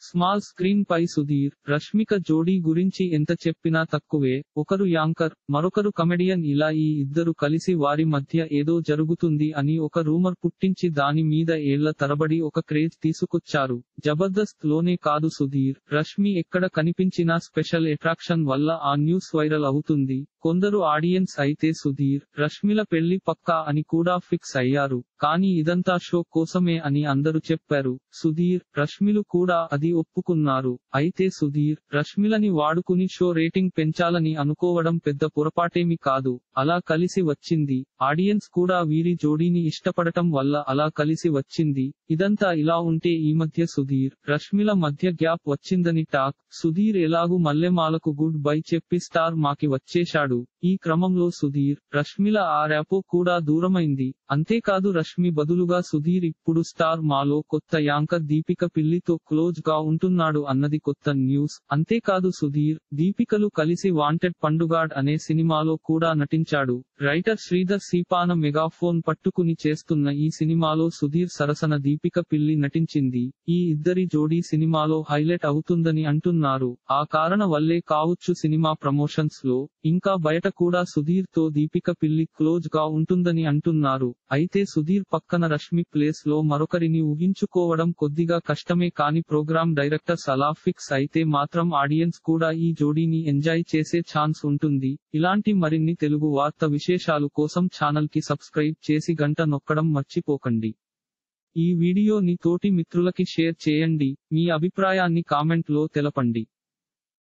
small screen పై సుధీర్ రష్మిక జోడీ గురించి ఎంత చెప్పినా తక్కువే ఒకరు యాంకర్ మరొకరు కమెడియన్ ఇలా ఈ ఇద్దరు కలిసి వారి మధ్య ఏదో జరుగుతుంది అని ఒక రూమర్ పుట్టించి దాని మీద ఏళ్ల తరబడి ఒక క్రేజ్ తీసుకొచ్చారు జబర్దస్త్ లోనే కాదు సుధీర్ రష్మి ఎక్కడ కనిపించినా స్పెషల్ అట్రాక్షన్ వల్ల ఆ న్యూస్ వైరల్ అవుతుంది కొందరు ఆడియన్స్ అయితే సుధీర్ రష్మిల పెళ్లి పక్కా అని కూడా ఫిక్స్ అయ్యారు కానీ ఇదంతా షో కోసమే అని అందరూ చెప్పారు సుధీర్ రష్మిలు కూడా అది ఒప్పుకున్నారు అయితే సుధీర్ రష్మిలని వాడుకుని షో రేటింగ్ పెంచాలని అనుకోవడం పెద్ద పొరపాటేమి కాదు అలా కలిసి వచ్చింది ఆడియన్స్ కూడా వీరి జోడీని ఇష్టపడటం వల్ల అలా కలిసి వచ్చింది ఇదంతా ఇలా ఉంటే ఈ మధ్య సుధీర్ రష్మిల మధ్య గ్యాప్ వచ్చిందని టాక్ సుధీర్ ఎలాగూ మల్లెమాలకు గుడ్ బై చెప్పి స్టార్ మాకి వచ్చేశాడు ఈ క్రమంలో సుధీర్ రష్మిల ఆ ర్యాపో కూడా దూరమైంది అంతేకాదు రష్మి బదులుగా సుధీర్ ఇప్పుడు స్టార్ మాలో కొత్త యాంకర్ దీపిక పిల్లితో క్లోజ్ గా ఉంటున్నాడు అన్నది కొత్త న్యూస్ అంతేకాదు సుధీర్ దీపికలు కలిసి వాంటెడ్ పండుగాడ్ అనే సినిమాలో కూడా నటించాడు రైటర్ శ్రీధర్ సీపాన మెగాఫోన్ పట్టుకుని చేస్తున్న ఈ సినిమాలో సుధీర్ సరసన దీపిక పిల్లి నటించింది ఈ ఇద్దరి జోడీ సినిమాలో హైలైట్ అవుతుందని అంటున్నారు ఆ కారణ వల్లే కావచ్చు సినిమా ప్రమోషన్స్ లో ఇంకా బయట కూడా సుధీర్ తో దీపిక పిల్లి క్లోజ్ గా ఉంటుందని అంటున్నారు అయితే సుధీర్ పక్కన రష్మి ప్లేస్ లో మరొకరిని ఊహించుకోవడం కొద్దిగా కష్టమే కాని ప్రోగ్రామ్ డైరెక్టర్స్ అలా ఫిక్స్ అయితే మాత్రం ఆడియన్స్ కూడా ఈ జోడీని ఎంజాయ్ చేసే ఛాన్స్ ఉంటుంది ఇలాంటి మరిన్ని తెలుగు వార్త విశేషాలు కోసం ఛానల్ కి సబ్స్క్రైబ్ చేసి గంట నొక్కడం మర్చిపోకండి ఈ వీడియోని తోటి మిత్రులకి షేర్ చేయండి మీ అభిప్రాయాన్ని కామెంట్ లో తెలపండి